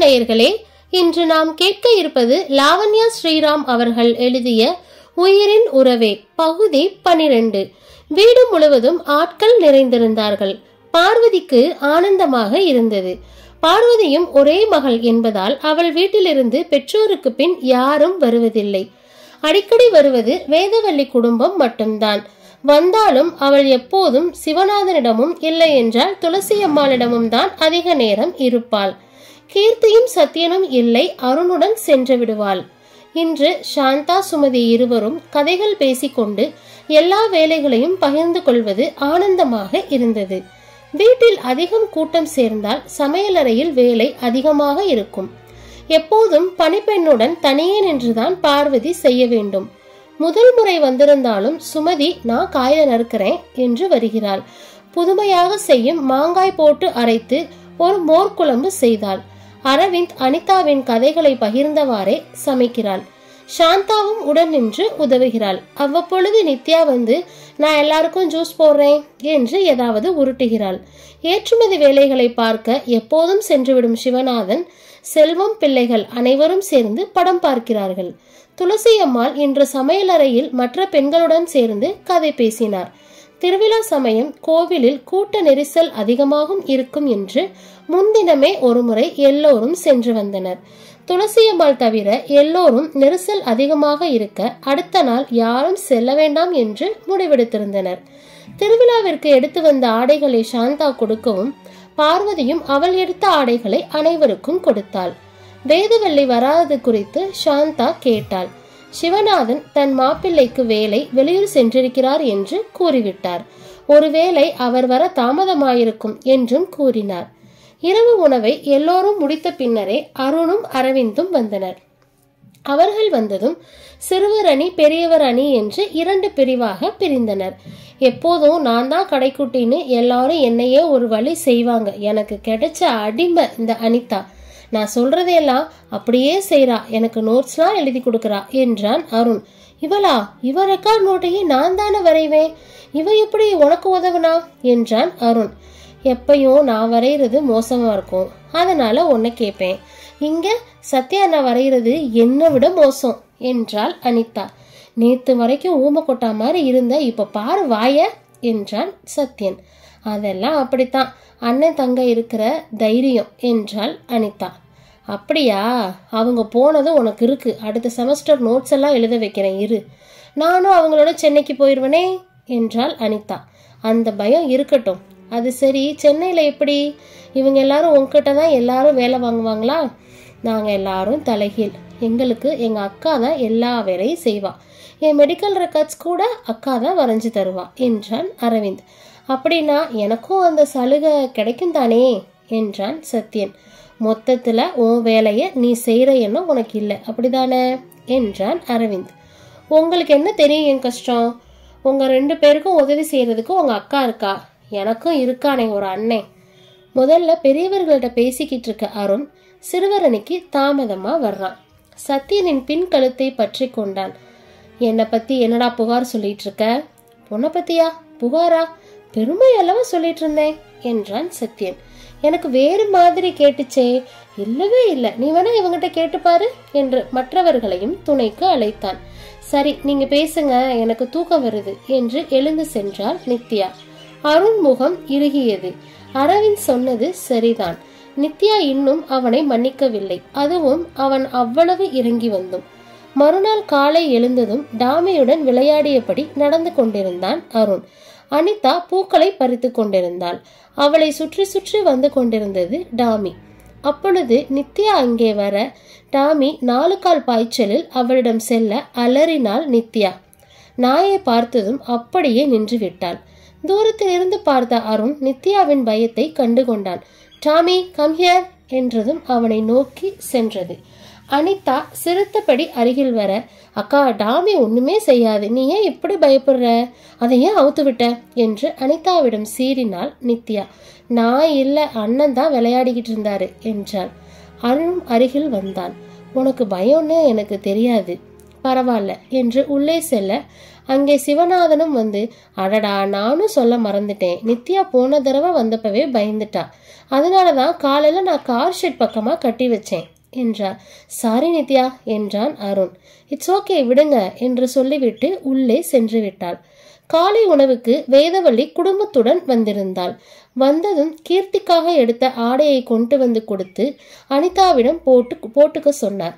நேயர்களே இன்று நாம் கேட்க இருப்பது லாவண்யா ஸ்ரீராம் அவர்கள் எழுதிய உயிரின் உறவே பகுதி பனிரெண்டு வீடு முழுவதும் ஆட்கள் நிறைந்திருந்தார்கள் பார்வதிக்கு ஆனந்தமாக இருந்தது பார்வதியும் ஒரே மகள் என்பதால் அவள் வீட்டிலிருந்து பெற்றோருக்கு பின் யாரும் வருவதில்லை அடிக்கடி வருவது வேதவல்லி குடும்பம் மட்டும்தான் வந்தாலும் அவள் எப்போதும் சிவநாதனிடமும் இல்லை என்றால் துளசி அம்மாளிடமும் தான் அதிக நேரம் இருப்பாள் கீர்த்தியும் சத்யனும் இல்லை அருணுடன் சென்று விடுவாள் இன்று சாந்தா சுமதி இருவரும் கதைகள் பேசிக்கொண்டு எல்லா வேலைகளையும் பகிர்ந்து கொள்வது ஆனந்தமாக இருந்தது வீட்டில் அதிகம் கூட்டம் சேர்ந்தால் சமையலறையில் வேலை அதிகமாக இருக்கும் எப்போதும் பணிப்பெண்ணுடன் தனியே நின்றுதான் பார்வதி செய்ய வேண்டும் முதல் முறை வந்திருந்தாலும் சுமதி நான் காய நறுக்கிறேன் என்று வருகிறாள் புதுமையாக செய்யும் மாங்காய் போட்டு அரைத்து ஒரு மோர் குழம்பு செய்தாள் அரவிந்த் அனிதாவின் கதைகளை பகிர்ந்தவாறே சமைக்கிறாள் சாந்தாவும் உடன் நின்று உதவுகிறாள் அவ்வப்பொழுது நித்யா வந்து நான் எல்லாருக்கும் ஜூஸ் போடுறேன் என்று ஏதாவது உருட்டுகிறாள் ஏற்றுமதி வேலைகளை பார்க்க எப்போதும் சென்றுவிடும் சிவநாதன் செல்வம் பிள்ளைகள் அனைவரும் சேர்ந்து படம் பார்க்கிறார்கள் துளசி அம்மாள் இன்று சமையலறையில் மற்ற பெண்களுடன் சேர்ந்து கதை பேசினார் திருவிழா சமயம் கோவிலில் கூட்ட நெரிசல் அதிகமாகும் இருக்கும் என்று முன்தினமே ஒருமுறை எல்லோரும் சென்று வந்தனர் துளசியம்மாள் தவிர எல்லோரும் நெரிசல் அதிகமாக இருக்க அடுத்த நாள் யாரும் செல்ல வேண்டாம் என்று முடிவெடுத்திருந்தனர் திருவிழாவிற்கு எடுத்து வந்த ஆடைகளை சாந்தா கொடுக்கவும் பார்வதியும் அவள் எடுத்த ஆடைகளை அனைவருக்கும் கொடுத்தாள் வேதவல்லி வராதது குறித்து சாந்தா கேட்டாள் சிவநாதன் தன் மாப்பிள்ளைக்கு வேலை வெளியூர் சென்றிருக்கிறார் என்று கூறிவிட்டார் ஒருவேளை அவர் வர தாமதமாயிருக்கும் என்றும் கூறினார் இரவு உணவை எல்லோரும் முடித்த பின்னரே அருணும் அரவிந்தும் வந்தனர் அவர்கள் வந்ததும் சிறுவர் அணி பெரியவர் அணி என்று இரண்டு பிரிவாக பிரிந்தனர் எப்போதும் நான் தான் கடைக்குட்டின்னு எல்லாரும் என்னையே ஒரு வழி செய்வாங்க எனக்கு கிடைச்ச அடிமை இந்த அனிதா நான் சொல்றதையெல்லாம் அப்படியே செய்றா எனக்கு நோட்ஸ்லாம் எழுதி கொடுக்கறா என்றான் அருண் இவளா இவ ரெக்கார்ட் நோட்டையே நான் தானே வரைவேன் இவ எப்படி உனக்கு உதவுனா என்றான் அருண் எப்பயும் நான் வரைகிறது மோசமா இருக்கும் அதனால உன்னை கேட்பேன் இங்க சத்யா நான் வரைகிறது என்னை விட மோசம் என்றாள் அனிதா நேத்து வரைக்கும் ஊமை கொட்டா மாதிரி இருந்த இப்ப பாரு வாய என்றான் சத்யன் அதெல்லாம் அப்படித்தான் அண்ணன் தங்க இருக்கிற தைரியம் என்றாள் அனிதா அப்படியா அவங்க போனதும் உனக்கு இருக்கு அடுத்த செமஸ்டர் நோட்ஸ் எல்லாம் எழுத வைக்கிறேன் இரு நானும் அவங்களோட சென்னைக்கு போயிடுவனே என்றாள் அனிதா அந்த பயம் இருக்கட்டும் அது சரி சென்னையில் எப்படி இவங்க எல்லாரும் உங்ககிட்ட தான் எல்லாரும் வேலை வாங்குவாங்களா நாங்கள் எல்லாரும் தலைகீழ் எங்களுக்கு எங்கள் அக்கா தான் எல்லா வேலையும் செய்வா என் மெடிக்கல் ரெக்கார்ட்ஸ் கூட அக்கா தான் வரைஞ்சி தருவா என்றான் அரவிந்த் அப்படின்னா எனக்கும் அந்த சலுகை கிடைக்கும் தானே என்றான் சத்யன் மொத்தத்தில் உன் வேலையை நீ செய்கிற எண்ணம் உனக்கு இல்லை அப்படிதானே என்றான் அரவிந்த் உங்களுக்கு என்ன தெரியும் என் கஷ்டம் உங்கள் ரெண்டு பேருக்கும் உதவி செய்கிறதுக்கு உங்கள் அக்கா இருக்கா எனக்கும் இருக்கானே ஒரு அண்ணன் முதல்ல பெரியவர்கள்ட்ட பேசிக்கிட்டு இருக்க அருண் சிறுவரனுக்கு தாமதமாக வர்றான் சத்யனின் பின் கழுத்தை பற்றி கொண்டான் என்னை பற்றி என்னடா புகார் சொல்லிட்டு இருக்க உன்னை பற்றியா புகாரா பெருமை அல்லவா சொல்லிட்டு இருந்தேன் என்றான் சத்யன் எனக்கு வேறு மாதிரி கேட்டுச்சே இல்லவே இல்லை நீ வேணா இவங்கிட்ட கேட்டுப்பாரு என்று மற்றவர்களையும் துணைக்கு அழைத்தான் சரி நீங்க பேசுங்க எனக்கு தூக்கம் வருது என்று எழுந்து சென்றாள் நித்யா அருண் முகம் இறுகியது அரவிந்த் சொன்னது சரிதான் நித்யா இன்னும் அவனை மன்னிக்கவில்லை அதுவும் அவன் அவ்வளவு இறங்கி வந்தும் மறுநாள் காலை எழுந்ததும் டாமியுடன் விளையாடியபடி நடந்து கொண்டிருந்தான் அருண் அனிதா பூக்களை பறித்து கொண்டிருந்தாள் அவளை சுற்றி சுற்றி வந்து கொண்டிருந்தது டாமி அப்பொழுது நித்யா அங்கே வர டாமி நாலு கால் பாய்ச்சலில் அவளிடம் செல்ல அலறினாள் நித்யா நாயை பார்த்ததும் அப்படியே நின்று விட்டாள் தூரத்தில் இருந்து பார்த்த அருண் நித்யாவின் பயத்தை கண்டுகொண்டான் டாமி கம் ஹியர் என்றதும் அவனை நோக்கி சென்றது அனிதா சிரித்தபடி அருகில் வர அக்கா டாமி ஒண்ணுமே செய்யாது நீ ஏன் இப்படி பயப்படுற அதை ஏன் அவுத்து விட்ட என்று அனிதாவிடம் சீறினாள் நித்யா நான் இல்லை அண்ணன் தான் விளையாடிக்கிட்டு இருந்தாரு என்றாள் அருணும் அருகில் வந்தான் உனக்கு பயம்னு எனக்கு தெரியாது பரவாயில்ல என்று உள்ளே செல்ல அங்கே சிவநாதனும் வந்து அடடா நானும் சொல்ல மறந்துட்டேன் நித்யா போன தடவை வந்தப்பவே பயந்துட்டா அதனால தான் காலையில் நான் கார் ஷெட் பக்கமாக கட்டி வச்சேன் என்றார் சாரி நித்யா என்றான் அருண் இட்ஸ் ஓகே விடுங்க என்று சொல்லிவிட்டு உள்ளே சென்று விட்டாள் காலை உணவுக்கு வேதவள்ளி குடும்பத்துடன் வந்திருந்தாள் வந்ததும் கீர்த்திக்காக எடுத்த ஆடையை கொண்டு வந்து கொடுத்து அனிதாவிடம் போட்டு போட்டுக்க சொன்னார்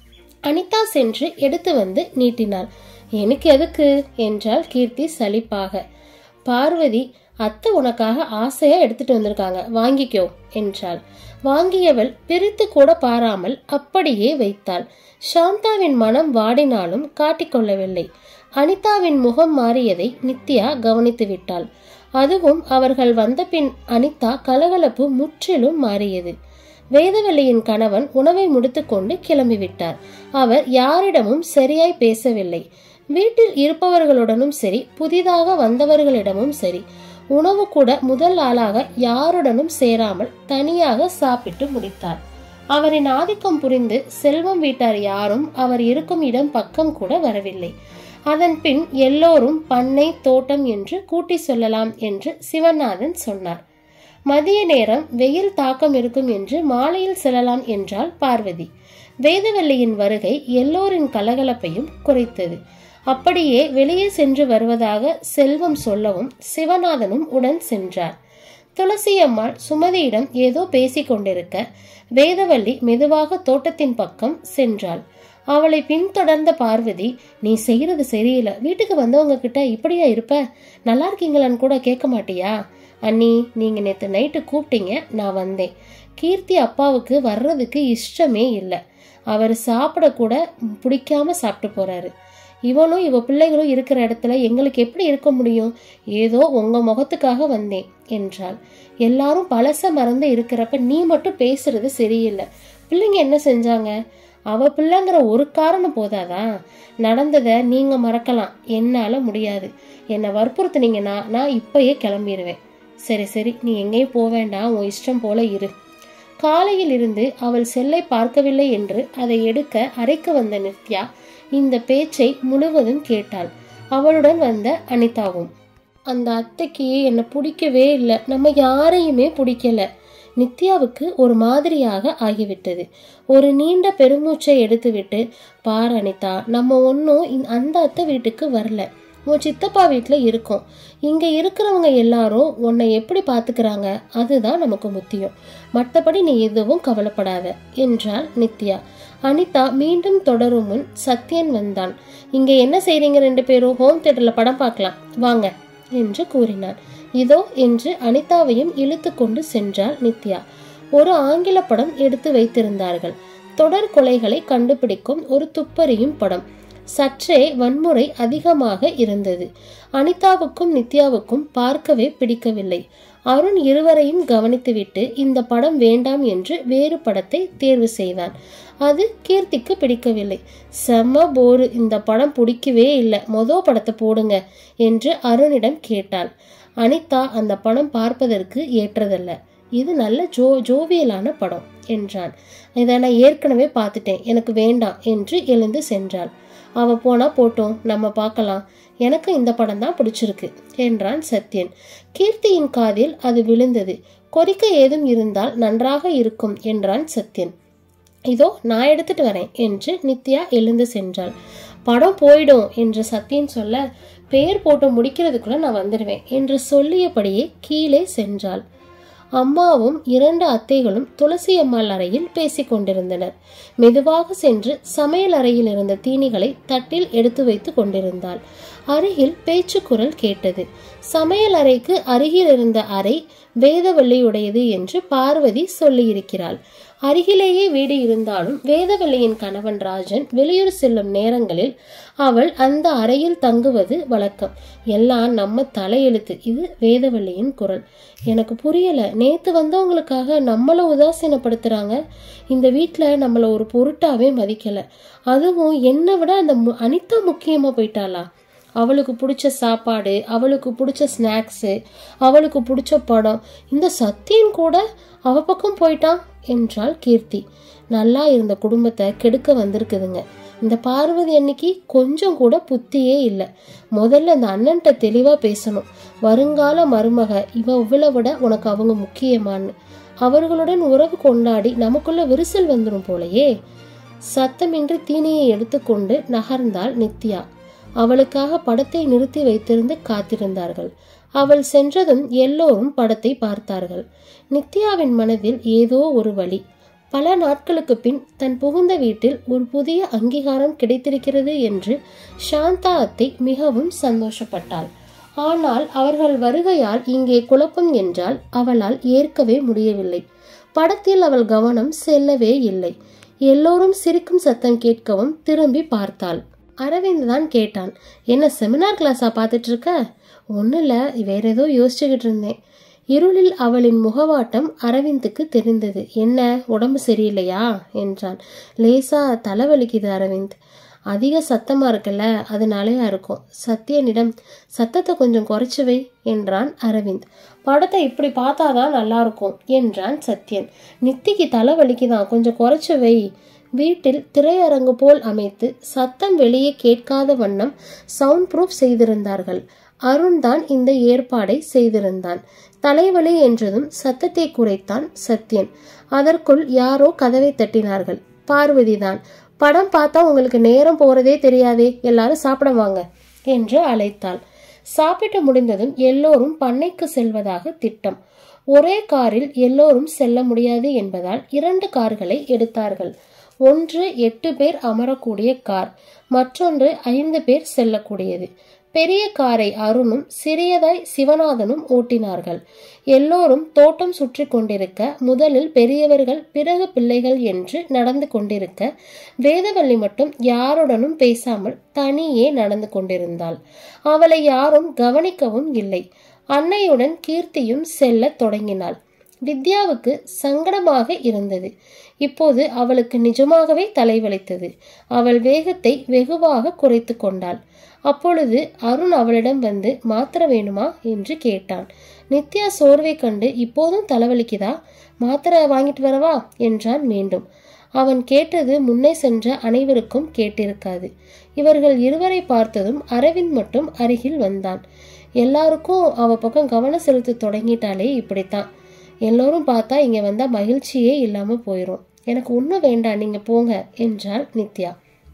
அனிதா சென்று எடுத்து வந்து நீட்டினாள் எனக்கு எதுக்கு என்றாள் கீர்த்தி சலிப்பாக பார்வதி அத்தை உனக்காக ஆசையா எடுத்துட்டு வந்திருக்காங்க வாங்கிக்கோ என்றாள் வாங்கியவள் பிரித்து கூட பாராமல் அப்படியே வைத்தாள் சாந்தாவின் மனம் வாடினாலும் காட்டிக்கொள்ளவில்லை அனிதாவின் முகம் மாறியதை நித்யா கவனித்து விட்டாள் அதுவும் அவர்கள் வந்த பின் அனிதா கலகலப்பு முற்றிலும் மாறியது வேதவல்லியின் கணவன் உணவை முடித்துக்கொண்டு கிளம்பிவிட்டார் அவர் யாரிடமும் சரியாய் பேசவில்லை வீட்டில் இருப்பவர்களுடனும் சரி புதிதாக வந்தவர்களிடமும் சரி உணவு கூட முதல் ஆளாக யாருடனும் சேராமல் தனியாக சாப்பிட்டு முடித்தார் அவரின் ஆதிக்கம் புரிந்து செல்வம் வீட்டார் யாரும் அவர் இருக்கும் இடம் பக்கம் கூட வரவில்லை அதன் பின் எல்லோரும் பண்ணை தோட்டம் என்று கூட்டி சொல்லலாம் என்று சிவநாதன் சொன்னார் மதிய நேரம் வெயில் தாக்கம் இருக்கும் என்று மாலையில் செல்லலாம் என்றாள் பார்வதி வேதவல்லியின் வருகை எல்லோரின் கலகலப்பையும் குறைத்தது அப்படியே வெளியே சென்று வருவதாக செல்வம் சொல்லவும் சிவநாதனும் உடன் சென்றார் துளசியம்மாள் சுமதியிடம் ஏதோ பேசிக் கொண்டிருக்க வேதவல்லி மெதுவாக தோட்டத்தின் பக்கம் சென்றாள் அவளை பின்தொடர்ந்த பார்வதி நீ செய்யறது சரியில்லை வீட்டுக்கு வந்தவங்க கிட்ட இப்படியா இருப்ப நல்லா இருக்கீங்களான்னு கூட கேட்க மாட்டியா அண்ணி நீங்க நேற்று நைட்டு கூப்பிட்டீங்க நான் வந்தேன் கீர்த்தி அப்பாவுக்கு வர்றதுக்கு இஷ்டமே இல்லை அவர் சாப்பிட கூட பிடிக்காம சாப்பிட்டு போறாரு இவனும் இவ பிள்ளைகளும் இருக்கிற இடத்துல எங்களுக்கு எப்படி இருக்க முடியும் ஏதோ உங்க முகத்துக்காக வந்தேன் என்றாள் எல்லாரும் பழச மறந்து இருக்கிறப்ப நீ மட்டும் பேசுறது சரியில்லை பிள்ளைங்க என்ன செஞ்சாங்க அவ பிள்ளைங்கிற ஒரு காரணம் போதாதா நடந்ததை நீங்க மறக்கலாம் என்னால முடியாது என்னை வற்புறுத்துனீங்கன்னா நான் இப்பயே கிளம்பிடுவேன் சரி சரி நீ எங்கேயும் போக வேண்டாம் உன் இஷ்டம் போல இரு காலையில் இருந்து அவள் செல்லை பார்க்கவில்லை என்று அதை எடுக்க அறைக்கு வந்த நித்யா இந்த பேச்சை முழுவதும் கேட்டாள் அவளுடன் வந்த அனிதாவும் அந்த அத்தைக்கு என்னை பிடிக்கவே இல்லை நம்ம யாரையுமே பிடிக்கல நித்யாவுக்கு ஒரு மாதிரியாக ஆகிவிட்டது ஒரு நீண்ட பெருமூச்சை எடுத்துவிட்டு பார் அனிதா நம்ம ஒன்றும் அந்த அத்தை வீட்டுக்கு வரல உன் சித்தப்பா வீட்டில் இருக்கோம் இங்கே இருக்கிறவங்க எல்லாரும் உன்னை எப்படி பார்த்துக்கிறாங்க அதுதான் நமக்கு முக்கியம் மற்றபடி நீ எதுவும் கவலைப்படாத என்றாள் நித்யா அனிதா மீண்டும் தொடரும் முன் சத்யன் வந்தான் இங்கே என்ன செய்றீங்க ரெண்டு பேரும் ஹோம் தியேட்டரில் படம் பார்க்கலாம் வாங்க என்று கூறினான் இதோ என்று அனிதாவையும் இழுத்து கொண்டு சென்றாள் நித்யா ஒரு ஆங்கில படம் எடுத்து வைத்திருந்தார்கள் தொடர் கொலைகளை கண்டுபிடிக்கும் ஒரு துப்பறியும் படம் சற்றே வன்முறை அதிகமாக இருந்தது அனிதாவுக்கும் நித்யாவுக்கும் பார்க்கவே பிடிக்கவில்லை அருண் இருவரையும் கவனித்துவிட்டு இந்த படம் வேண்டாம் என்று வேறு படத்தை தேர்வு செய்தான் அது கீர்த்திக்கு பிடிக்கவில்லை செம்ம போரு இந்த படம் பிடிக்கவே இல்லை மொத படத்தை போடுங்க என்று அருணிடம் கேட்டாள் அனிதா அந்த படம் பார்ப்பதற்கு ஏற்றதல்ல இது நல்ல ஜோ ஜோவியலான படம் என்றான் இதை நான் ஏற்கனவே பார்த்துட்டேன் எனக்கு வேண்டாம் என்று எழுந்து சென்றாள் அவ போனா போட்டோம் நம்ம பார்க்கலாம் எனக்கு இந்த படம் தான் பிடிச்சிருக்கு என்றான் சத்யன் கீர்த்தியின் காதில் அது விழுந்தது கொறிக்க ஏதும் இருந்தால் நன்றாக இருக்கும் என்றான் சத்யன் இதோ நான் எடுத்துட்டு வரேன் என்று நித்யா எழுந்து சென்றாள் படம் போயிடும் என்று சத்யன் சொல்ல பேர் போட்டு முடிக்கிறதுக்குள்ள நான் வந்துடுவேன் என்று சொல்லியபடியே கீழே சென்றாள் அம்மாவும் இரண்டு அத்தைகளும் துளசி அம்மாள் அறையில் பேசிக் கொண்டிருந்தனர் மெதுவாக சென்று சமையல் அறையில் இருந்த தீனிகளை தட்டில் எடுத்து வைத்து கொண்டிருந்தாள் அருகில் பேச்சு குரல் கேட்டது சமையல் அறைக்கு அருகில் இருந்த அறை வேதவள்ளியுடையது என்று பார்வதி சொல்லியிருக்கிறாள் அருகிலேயே வீடு இருந்தாலும் வேதவள்ளியின் கணவன் ராஜன் வெளியூர் செல்லும் நேரங்களில் அவள் அந்த அறையில் தங்குவது வழக்கம் எல்லாம் நம்ம தலையெழுத்து இது வேதவள்ளியின் குரல் எனக்கு புரியல நேத்து வந்தவங்களுக்காக நம்மளை உதாசீனப்படுத்துறாங்க இந்த வீட்டில் நம்மளை ஒரு பொருட்டாவே மதிக்கல அதுவும் என்னை விட அந்த மு- அனிதா முக்கியமா போயிட்டாளா அவளுக்கு பிடிச்ச சாப்பாடு அவளுக்கு பிடிச்ச ஸ்நாக்ஸு அவளுக்கு பிடிச்ச படம் இந்த சத்தியன் கூட அவ பக்கம் போயிட்டான் என்றாள் கீர்த்தி நல்லா இருந்த குடும்பத்தை கெடுக்க வந்திருக்குதுங்க இந்த பார்வதி அன்னைக்கு கொஞ்சம் கூட புத்தியே இல்லை முதல்ல அந்த அண்ணன்ட்ட தெளிவா பேசணும் வருங்கால மருமக இவ இவ்வளவு விட உனக்கு அவங்க முக்கியமான்னு அவர்களுடன் உறவு கொண்டாடி நமக்குள்ள விரிசல் வந்துடும் போலயே சத்தமின்றி தீனியை எடுத்துக்கொண்டு நகர்ந்தாள் நித்யா அவளுக்காக படத்தை நிறுத்தி வைத்திருந்து காத்திருந்தார்கள் அவள் சென்றதும் எல்லோரும் படத்தை பார்த்தார்கள் நித்யாவின் மனதில் ஏதோ ஒரு வழி பல நாட்களுக்கு பின் தன் புகுந்த வீட்டில் ஒரு புதிய அங்கீகாரம் கிடைத்திருக்கிறது என்று சாந்தா அத்தை மிகவும் சந்தோஷப்பட்டாள் ஆனால் அவர்கள் வருகையால் இங்கே குழப்பம் என்றால் அவளால் ஏற்கவே முடியவில்லை படத்தில் அவள் கவனம் செல்லவே இல்லை எல்லோரும் சிரிக்கும் சத்தம் கேட்கவும் திரும்பி பார்த்தாள் அரவிந்த் தான் கேட்டான் என்ன செமினார் கிளாஸா பார்த்துட்டு இருக்க ஒன்றும் இல்லை வேற ஏதோ யோசிச்சுக்கிட்டு இருந்தேன் இருளில் அவளின் முகவாட்டம் அரவிந்துக்கு தெரிந்தது என்ன உடம்பு சரியில்லையா என்றான் லேசா தலைவலிக்குது அரவிந்த் அதிக சத்தமா இருக்குல்ல அதனாலேயா இருக்கும் சத்யனிடம் சத்தத்தை கொஞ்சம் குறைச்சு வை என்றான் அரவிந்த் படத்தை இப்படி பார்த்தாதான் நல்லா இருக்கும் என்றான் சத்யன் நித்திக்கு தலைவலிக்குதான் கொஞ்சம் குறைச்சு வை வீட்டில் திரையரங்கு போல் அமைத்து சத்தம் வெளியே கேட்காத வண்ணம் சவுண்ட் ப்ரூஃப் செய்திருந்தார்கள் அருண் தான் இந்த ஏற்பாடை செய்திருந்தான் தலைவலி என்றதும் சத்தத்தை குறைத்தான் சத்யன் அதற்குள் யாரோ கதவை தட்டினார்கள் பார்வதிதான் படம் பார்த்தா உங்களுக்கு நேரம் போறதே தெரியாதே எல்லாரும் சாப்பிட வாங்க என்று அழைத்தாள் சாப்பிட்டு முடிந்ததும் எல்லோரும் பண்ணைக்கு செல்வதாக திட்டம் ஒரே காரில் எல்லோரும் செல்ல முடியாது என்பதால் இரண்டு கார்களை எடுத்தார்கள் ஒன்று எட்டு பேர் அமரக்கூடிய கார் மற்றொன்று ஐந்து பேர் செல்லக்கூடியது பெரிய காரை அருணும் சிறியதாய் சிவநாதனும் ஓட்டினார்கள் எல்லோரும் தோட்டம் சுற்றி கொண்டிருக்க முதலில் பெரியவர்கள் பிறகு பிள்ளைகள் என்று நடந்து கொண்டிருக்க வேதவள்ளி மட்டும் யாருடனும் பேசாமல் தனியே நடந்து கொண்டிருந்தாள் அவளை யாரும் கவனிக்கவும் இல்லை அன்னையுடன் கீர்த்தியும் செல்லத் தொடங்கினாள் வித்யாவுக்கு சங்கடமாக இருந்தது இப்போது அவளுக்கு நிஜமாகவே தலைவலித்தது அவள் வேகத்தை வெகுவாக குறைத்து கொண்டாள் அப்பொழுது அருண் அவளிடம் வந்து மாத்திரை வேணுமா என்று கேட்டான் நித்யா சோர்வை கண்டு இப்போதும் தலைவலிக்குதா மாத்திரை வாங்கிட்டு வரவா என்றான் மீண்டும் அவன் கேட்டது முன்னே சென்ற அனைவருக்கும் கேட்டிருக்காது இவர்கள் இருவரை பார்த்ததும் அரவிந்த் மட்டும் அருகில் வந்தான் எல்லாருக்கும் அவ பக்கம் கவனம் செலுத்த தொடங்கிட்டாலே இப்படித்தான் எல்லோரும் பார்த்தா இங்க வந்தா மகிழ்ச்சியே இல்லாம போயிடும் எனக்கு ஒன்றும் வேண்டாம் நீங்க போங்க என்றாள் நித்யா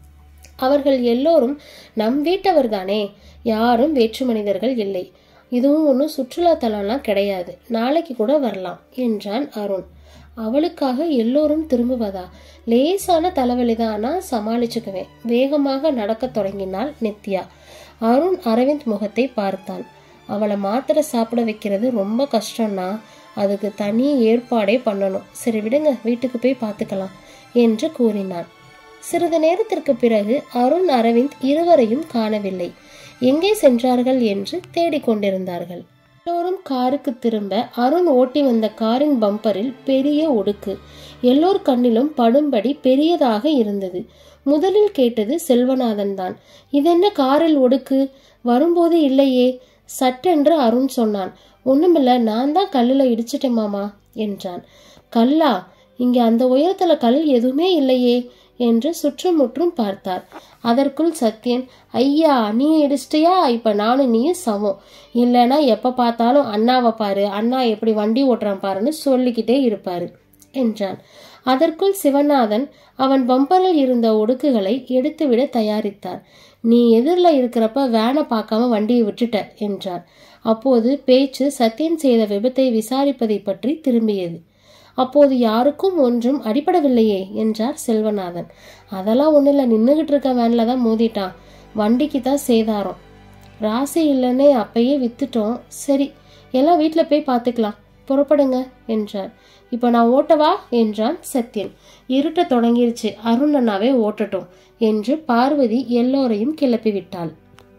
அவர்கள் எல்லோரும் நம் வீட்டவர் தானே யாரும் வேற்று மனிதர்கள் இல்லை இதுவும் ஒன்றும் சுற்றுலா தலம்லாம் கிடையாது நாளைக்கு கூட வரலாம் என்றான் அருண் அவளுக்காக எல்லோரும் திரும்புவதா லேசான தலைவலிதான் நான் சமாளிச்சுக்குவேன் வேகமாக நடக்கத் தொடங்கினாள் நித்யா அருண் அரவிந்த் முகத்தை பார்த்தான் அவளை மாத்திரை சாப்பிட வைக்கிறது ரொம்ப கஷ்டம்னா அதுக்கு தனி ஏற்பாடே பண்ணணும் சரி விடுங்க வீட்டுக்கு போய் பார்த்துக்கலாம் என்று கூறினான் சிறிது நேரத்திற்கு பிறகு அருண் அரவிந்த் இருவரையும் காணவில்லை எங்கே சென்றார்கள் என்று தேடிக்கொண்டிருந்தார்கள் எல்லோரும் காருக்கு திரும்ப அருண் ஓட்டி வந்த காரின் பம்பரில் பெரிய ஒடுக்கு எல்லோர் கண்ணிலும் படும்படி பெரியதாக இருந்தது முதலில் கேட்டது செல்வநாதன் தான் இதென்ன காரில் ஒடுக்கு வரும்போது இல்லையே சட்டென்று அருண் சொன்னான் ஒண்ணுமில்ல நான் தான் கல்லில் இடிச்சிட்டேன் மாமா என்றான் கல்லா இங்க அந்த உயரத்துல கல் எதுவுமே இல்லையே என்று சுற்றுமுற்றும் பார்த்தார் அதற்குள் சத்யன் ஐயா நீ இடிச்சிட்டியா இப்ப நானும் நீயும் சமம் இல்லைன்னா எப்ப பார்த்தாலும் அண்ணாவை பாரு அண்ணா எப்படி வண்டி ஓட்டுறான் பாருன்னு சொல்லிக்கிட்டே இருப்பாரு என்றான் அதற்குள் சிவநாதன் அவன் பம்பரில் இருந்த ஒடுக்குகளை எடுத்துவிட தயாரித்தார் நீ எதிரில் இருக்கிறப்ப வேனை பார்க்காம வண்டியை விட்டுட்ட என்றார் அப்போது பேச்சு சத்யன் செய்த விபத்தை விசாரிப்பதை பற்றி திரும்பியது அப்போது யாருக்கும் ஒன்றும் அடிபடவில்லையே என்றார் செல்வநாதன் அதெல்லாம் ஒன்றும் இல்லை நின்றுகிட்டு இருக்க வேனில் தான் மோதிட்டான் வண்டிக்கு தான் சேதாரம் ராசி இல்லைன்னே அப்பயே வித்துட்டோம் சரி எல்லாம் வீட்டில் போய் பார்த்துக்கலாம் புறப்படுங்க என்றார் இப்போ நான் ஓட்டவா என்றான் சத்யன் இருட்ட தொடங்கிருச்சு அருண் அண்ணாவே ஓட்டட்டும் என்று பார்வதி எல்லோரையும் கிளப்பி விட்டாள்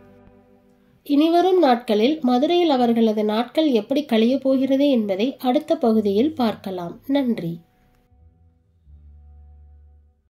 இனிவரும் நாட்களில் மதுரையில் அவர்களது நாட்கள் எப்படி கழியப் போகிறது என்பதை அடுத்த பகுதியில் பார்க்கலாம் நன்றி